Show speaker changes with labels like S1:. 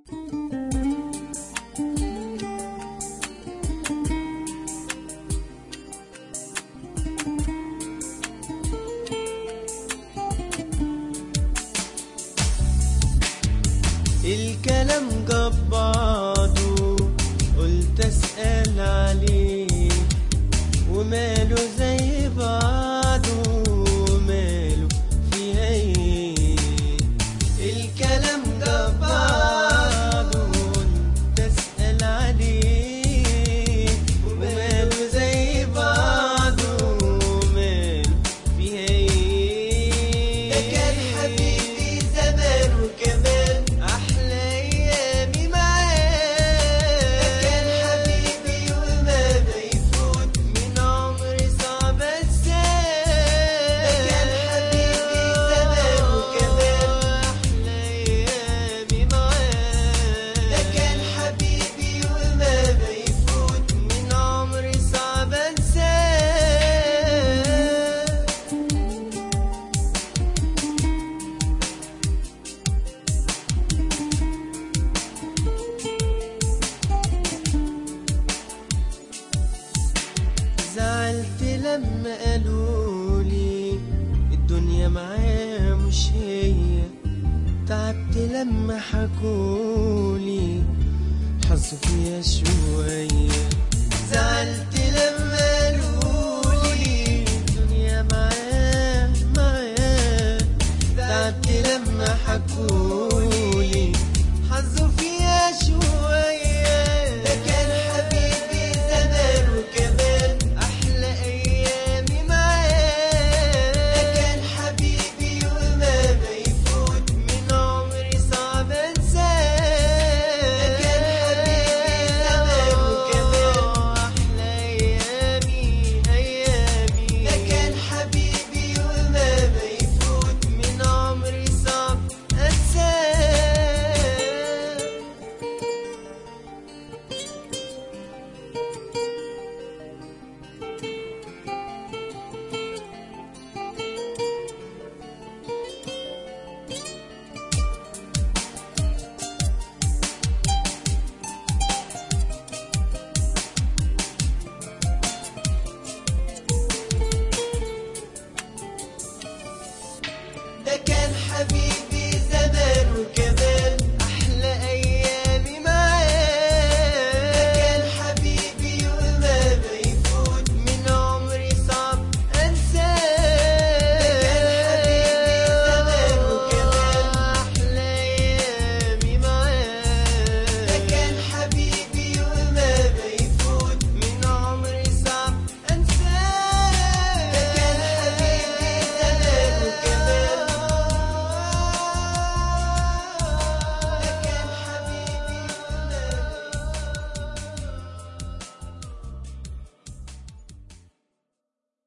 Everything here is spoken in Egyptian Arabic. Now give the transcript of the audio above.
S1: الكلام جاب بعضه قلت اسأل عليه وماله زي بعضه وماله فيها ايه الكلام جاب بعضه قلت اسأل عليه وماله زي بعضه وماله فيها ايه ده كان حبيبي زمان وكمان احلى ايامي معاه ده كان حبيبي وما بيفوت من عمري صعب انساه ده كان حبيبي زمان وكمان احلى ايامي معاه ده كان حبيبي وما بيفوت من عمري صعب انساه زعلت لما قالولي الدنيا معاه مش هي تعبت لما حكولي حظه فيها شوية زعلت لما قالولي الدنيا معاه معاه تعبت لما حكولي حظه فيها